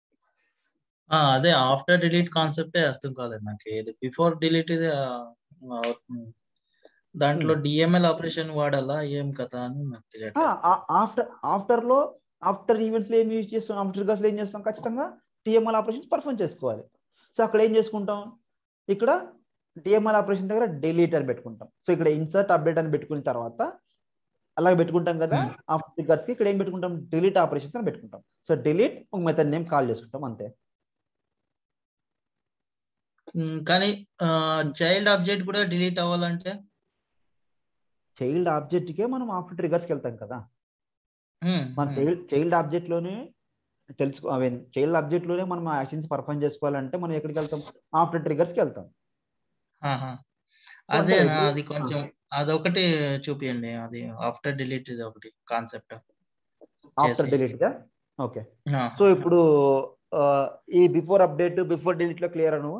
ఆ, అదే ఆఫ్టర్ డిలీట్ కాన్సెప్టే అర్థం కాలేదు నాకు ఇది బిఫోర్ డిలీట్ ఇది ఆ, ఆ, ఉమ్. దాంట్లో డిఎంఎల్ ఆపరేషన్ వాడాలా ఏం కదా అని నాకు తెలియదు ఆఫ్టర్ ఆఫ్టర్ లో ఆఫ్టర్ ఈవెంట్స్ లో ఏం యూజ్ చేస్తాం ఆఫ్టర్ ట్రిగర్స్ లో ఏం చేస్తాం ఖచ్చితంగా టిఎంఎల్ ఆపరేషన్ పర్ఫామ్ చేసుకోవాలి సో అక్కడ ఏం చేసుకుంటాం ఇక్కడ డిఎంఎల్ ఆపరేషన్ దగ్గర డిలీట్ అని పెట్టుకుంటాం సో ఇక్కడ ఇన్సర్ట్ అప్డేట్ అని పెట్టుకున్న తర్వాత అలాగే పెట్టుకుంటాం కదా Hmm. ఆఫ్టర్ ట్రిగర్స్ కి ఇక్కడ ఏం పెట్టుకుంటాం డిలీట్ ఆపరేషన్స్ అని పెట్టుకుంటాం సో డిలీట్ ఒక మెథడ్ నేమ్ కాల్ చేసుకుంటాం అంతే ఉమ్, కానీ చైల్డ్ ఆబ్జెక్ట్ కూడా డిలీట్ అవ్వాలంటే చైల్డ్ ఆబ్జెక్ట్ కే మనం ఆఫ్టర్ ట్రిగర్స్కి వెళ్తాం కదా ఉమ్, మన ఉమ్, చైల్డ్ చైల్డ్ ఆబ్జెక్ట్ లోనే తెలుసుకో అవి చైల్డ్ ఆబ్జెక్ట్ లోనే మనం యాక్షన్స్ పర్ఫామ్ చేసుకోవాలంటే మనం ఎక్కడికి వెళ్తాం ఆఫ్టర్ ట్రిగర్స్ కి వెళ్తాం ఆహా. So అంటే అదేనా ఇప్పుడు- అది కొంచెం అదొకటి చూపియండి అది ఆఫ్టర్ డిలీట్ ఇది ఒకటి కాన్సెప్ట్ ఆఫ్టర్ డిలీట్ గా ఓకే సో ఇప్పుడు ఆ, ఈ బిఫోర్ అప్డేట్ బిఫోర్ డిలీట్ లో క్లియర్ నువ్వు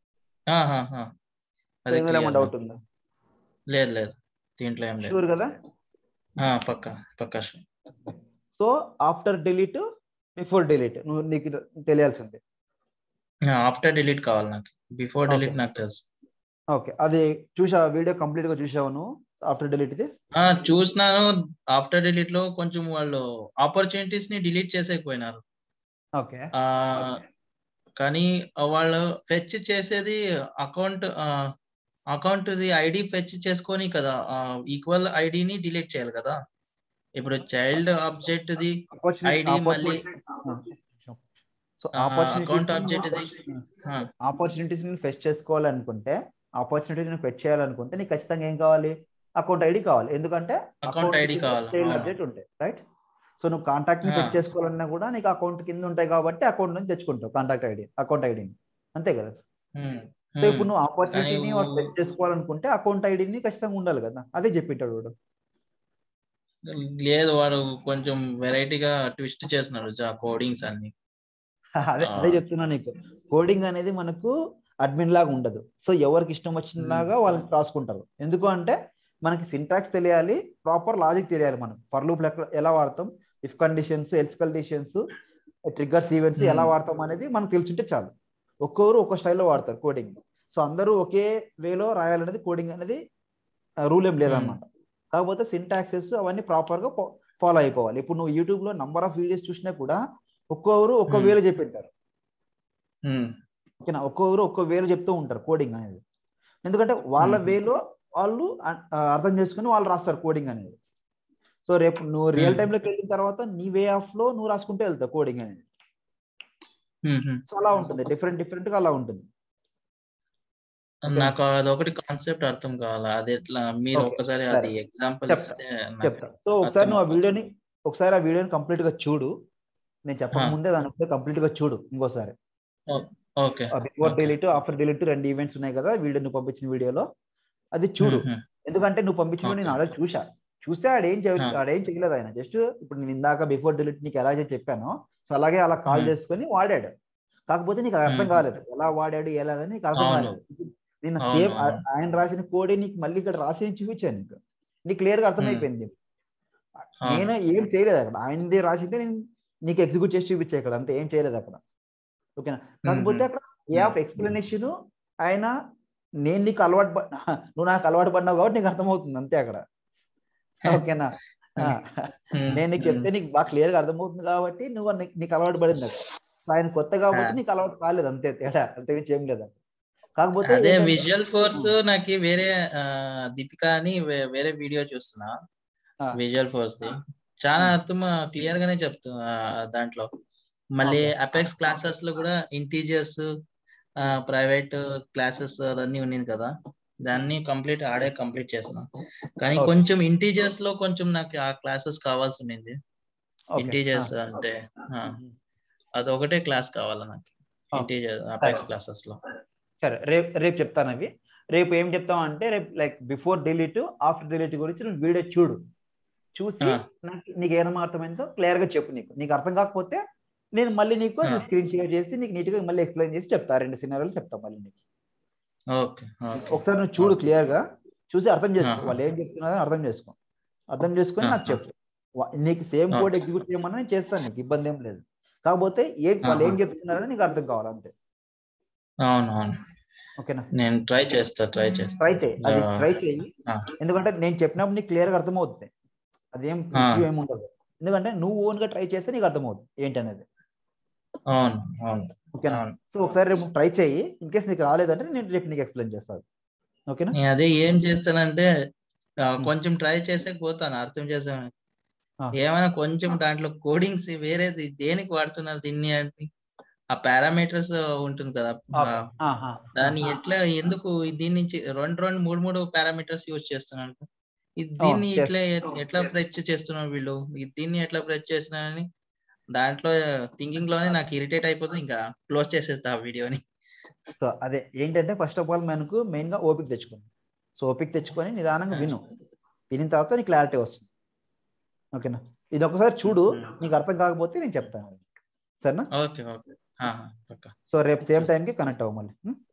అది ఇందులో ఏమైనా clear. డౌట్ ఉందా లేదు లేదు దీంట్లో ఏం లేదు షూర్ కదా ఆ, పక్క పక్క so after delete before delete నువ్వు నీకు తెలియాల్సింది ఆఫ్టర్ డిలీట్ కావాలి నాకు బిఫోర్ Okay. డిలీట్ నాకు తెలుసు ఓకే అది చూసా వీడియో కంప్లీట్ గా చూసావు నువ్వు ఆఫ్టర్ డిలీట్ ఇది ఆ చూసినాను ఆఫ్టర్ డిలీట్ లో కొంచెం వాళ్ళు ఆపర్చునిటీస్ ని డిలీట్ చేసేకపోయినారు ఓకే ఆ కానీ వాళ్ళు ఫెచ్ చేసేది అకౌంట్ అకౌంట్ ఐడి ఫెచ్ చేసుకొని కదా ఈక్వల్ ఐడిని డిలీట్ చేయాలి కదా ఇప్పుడు చైల్డ్ ఆబ్జెక్ట్ ది ID మళ్ళీ- సో ఆ, account object ఇది. ఆ, ఆపర్చునిటీస్ ని ఫెచ్ చేసుకోవాలనుకుంటే ఆపర్చునిటీస్ ని ఫెచ్ చేయాలనుకుంటే నీకు ఖచ్చితంగా ఏం కావాలి అకౌంట్ ఐడి కావాలి ఎందుకంటే Account ID కావాలి, అవును. అప్డేట్ ఉంటాయి రైట్ సో నువ్వు కాంటాక్ట్ ని ఆ. ఫెచ్ చేసుకోవాలన్నా కూడా నీకు అకౌంట్ కింద ఉంటాయి కాబట్టి అకౌంట్ నుంచి తెచ్చుకుంటావు కాంటాక్ట్ ఐడి అకౌంట్ ఐడిని అంతే కదా ఉమ్, సో ఇప్పుడు ఉమ్. నువ్వు ఆపర్చునిటీని కానీ ఫెచ్ చేసుకోవాలనుకుంటే అకౌంట్ ఐడిని ఖచ్చితంగా ఉండాలి కదా అదే చెప్పింటాడు వాడు లేదు వాడు కొంచెం వెరైటీగా ట్విస్ట్ చేస్తున్నాడు కోడింగ్స్ అన్ని అదే ఆ. అదే చెప్తున్నా నీకు కోడింగ్ అనేది మనకు అడ్మిన్ లాగా ఉండదు సో ఎవరికి ఇష్టం వచ్చినలాగా వాళ్ళకి రాసుకుంటారు ఎందుకు అంటే మనకి సింటాక్స్ తెలియాలి ప్రాపర్ లాజిక్ తెలియాలి మనం ఫర్ లూప్ ఎలా వాడతాం if conditions else conditions triggers events ఎలా Hmm. వాడతాం అనేది మనకు తెలుసుంటే చాలు ఒక్కొక్కరు ఒక్కో స్టైల్లో వాడతారు కోడింగ్ సో అందరూ ఒకే వేలో రాయాలనేది కోడింగ్ అనేది రూల్ ఏం లేదన్నమాట కాకపోతే సింటాక్సెస్ అవన్నీ ప్రాపర్ గా ఫాలో అయిపోవాలి ఇప్పుడు నువ్వు యూట్యూబ్ లో నంబర్ ఆఫ్ వీడియోస్ చూసినా కూడా ఒక్కొక్కరు ఒక్కో Hmm. వేలో చెప్పింటారు ఉమ్, ఓకేనా ఒక్కొక్కరు ఒక్కో వేలో చెప్తూ ఉంటారు కోడింగ్ అనేది ఎందుకంటే వాళ్ళ Hmm. వేలో వాళ్ళు అ- ఆ, అర్థం చేసుకుని వాళ్ళు రాస్తారు కోడింగ్ అనేది సో రేపు నువ్వు రియల్ Hmm. టైంలోకి వెళ్ళిన తర్వాత నీ వే ఆఫ్ లో నువ్వు రాసుకుంటూ వెళ్తావు కోడింగ్ అనేది ఉమ్, ఉమ్. సో అలా ఉంటుంది డిఫరెంట్ డిఫరెంట్ గా అలా ఉంటుంది నాకు అదొకటి కాన్సెప్ట్ అర్థం కావాలి అది ఎట్లా మీరు Okay, ఒకసారి సరే. అది ఎగ్జాంపుల్ చెప్తా, ఇస్తే నాకు- చెప్తా సో ఒకసారి నువ్వు ఆ అర్థం వీడియోని ఒకసారి ఆ వీడియోని కంప్లీట్ గా చూడు నేను చెప్పక ఆ. ముందే దాని కంప్లీట్ గా చూడు ఇంకోసారి okay before Okay. Delete after delete రెండు ఈవెంట్స్ ఉన్నాయి కదా వీడియో నువ్వు పంపించిన వీడియోలో అది చూడు ఉమ్, ఉమ్. ఎందుకంటే నువ్వు పంపించిన Okay. నేను ఆల్రెడీ చూసా చూస్తే ఆడేం చెయ్య Ah. ఆడేం చేయలేదు ఆయన జస్ట్ ఇప్పుడు నేను ఇందాక బిఫోర్ డిలీట్ నీకు ఎలా చేసి చెప్పానో సో అలాగే అలా కాల్ Hmm. చేసుకొని వాడాడు కాకపోతే నీకు అది అర్థం Hmm. కాలేదు ఎలా వాడాడు ఎలా అని నీకు అర్థం అవును. కాలేదు నేను అవును, సేమ్ అవును. ఆయన రాసిన కోడే నీకు మళ్ళీ ఇక్కడ రాసి నేను చూపించాను నీకు నీకు క్లియర్ గా అర్థమైపోయింది అవును. నేను ఏం చేయలేదు అక్కడ ఆయనది రాసింటే నేను నీకు ఎగ్జిక్యూట్ చేసి చూపించే ఇక్కడ అంతే ఏం చేయలేదు అక్కడ ఓకేనా కాకపోతే అక్కడ ఏ ఆఫ్ ఎక్స్ప్లెనేషన్ ఆయన నేను నీకు అలవాటు పడ్ నువ్వు నాకు అలవాటు పడినావు కాబట్టి నీకు అర్థమవుతుంది అంతే అక్కడ ఓకేనా ఆ, ఉమ్, నేను నీకు చెప్తే నీకు బాగా క్లియర్ గా అర్థమవుతుంది కాబట్టి నువ్వు నీకు- నీకు అలవాటు పడింది అక్కడ ఆయన కొత్త కాబట్టి ఆ. నీకు అలవాటు కాలేదు అంతే తేడా అంతే ఏం లేదు కాకపోతే అదే ఏంటంటే- విజువల్ ఫోర్స్ నాకు వేరే ఆ, దీపిక అని వే- వేరే వీడియో చూస్తున్నా ఆ. విజువల్ ఫోర్స్ ది చాలా Hmm. అర్థం క్లియర్ గానే చెప్తా ఆ, దాంట్లో మళ్ళీ Okay. అపెక్స్ క్లాసెస్ లో కూడా ఇంటీజర్స్ ప్రైవేట్ క్లాసెస్ అదన్నీ ఉన్నది కదా దాన్ని కంప్లీట్ ఆడే కంప్లీట్ చేసిన కానీ Okay. కొంచెం ఇంటీజర్స్ లో కొంచెం నాకు ఆ క్లాసెస్ కావాల్సి ఉన్నింది Okay. ఇంటీజర్స్ ఆ. అంటే ఆ, ఉమ్. అదొకటే క్లాస్ కావాలి నాకు Okay. ఇంటీజర్ అపెక్స్ సరే. క్లాసెస్ లో సరే రేపు రేపు చెప్తాను అవి రేపు ఏం చెప్తాం అంటే రేపు like before delete after delete గురించి నువ్వు వీడియో చూడు చూసి ఆ. నాకు నీకు ఏమైనా అర్థమైందో క్లియర్ గా చెప్పు నీకు నీకు అర్థం కాకపోతే నేను మళ్ళీ నీకు ఆ. స్క్రీన్ షేర్ చేసి నీకు నీట్ గా మళ్ళీ ఎక్స్ప్లెయిన్ చేసి చెప్తా రెండు సినారీలు చెప్తా మళ్ళీ నీకు ఓకే ఓకే ఒకసారి నువ్వు చూడు క్లియర్ గా చూసి అర్థం చేసుకో ఆహా. వాళ్ళు ఏం చెప్తున్నారో అర్థం చేసుకో అర్థం చేసుకొని నాకు ఆహా. చెప్పు వా- నీకు సేమ్ కోడ్ ఓకే. ఎగ్జిక్యూట్ చేయమని నేను చేస్తాను నీకు ఇబ్బంది ఏం లేదు కాకపోతే ఏం వాళ్ళు ఏం ఆహా. చెప్తున్నారో నీకు అర్థం కావాలి అంతే అవును అవును ఓకేనా నేను ట్రై చేస్తా ట్రై చేస్తా ట్రై చేయి అది ఆ. ట్రై చేయి ఆ. ఎందుకంటే నేను చెప్పినప్పుడు నీకు క్లియర్ గా అర్థమవుతుంది అదేం ఆ. ఇష్యూ ఏమి ఉండదు ఎందుకంటే నువ్వు ఓన్ గా ట్రై చేస్తే నీకు అర్థమవుతుంది ఏంటనేది అవును అవును ఓకేనా అవును సో ఒకసారి రేపు ట్రై చేయి ఇన్ కేస్ నీకు రాలేదంటే నేను రేపు నీకు ఎక్స్ప్లెయిన్ చేస్తాను ఓకేనా నేను అదే ఏం చేస్తానంటే ఆ, కొంచెం ట్రై చేసే పోతాను అర్థం చేసాను ఆ. ఏమైనా కొంచెం దాంట్లో కోడింగ్స్ వేరేది దేనికి వాడుతున్నారు దీన్ని అంటే ఆ పారామీటర్స్ ఉంటుంది కదా ఆ, ఆహా. దాన్ని ఎట్లా ఎందుకు దీని నుంచి రెండు రెండు మూడు మూడు పారామీటర్స్ యూజ్ చేస్తున్నాను ఇది దీన్ని అవును, ఇట్లా ఎ- ఎట్లా ఫ్రెచ్ చేస్తున్నారు వీళ్ళు ఇది దీన్ని ఎట్లా ఫ్రెచ్ చేస్తున్నారని దాంట్లో థింకింగ్ లోనే నాకు ఇరిటేట్ అయిపోతుంది ఇంకా క్లోజ్ చేసేస్తా ఆ వీడియోని సో అదే ఏంటంటే ఫస్ట్ ఆఫ్ ఆల్ మనకు మెయిన్ గా ఓపిక తెచ్చుకోండి సో ఓపిక తెచ్చుకొని నిదానంగా విను వినిన తర్వాత నీకు క్లారిటీ వస్తుంది ఓకేనా ఇది ఒకసారి చూడు నీకు అర్థం కాకపోతే నేను చెప్తాను సరేనా ఓకే ఓకే పక్క సో రేపు సేమ్ టైంకి కనెక్ట్ అవ్వ మళ్ళీ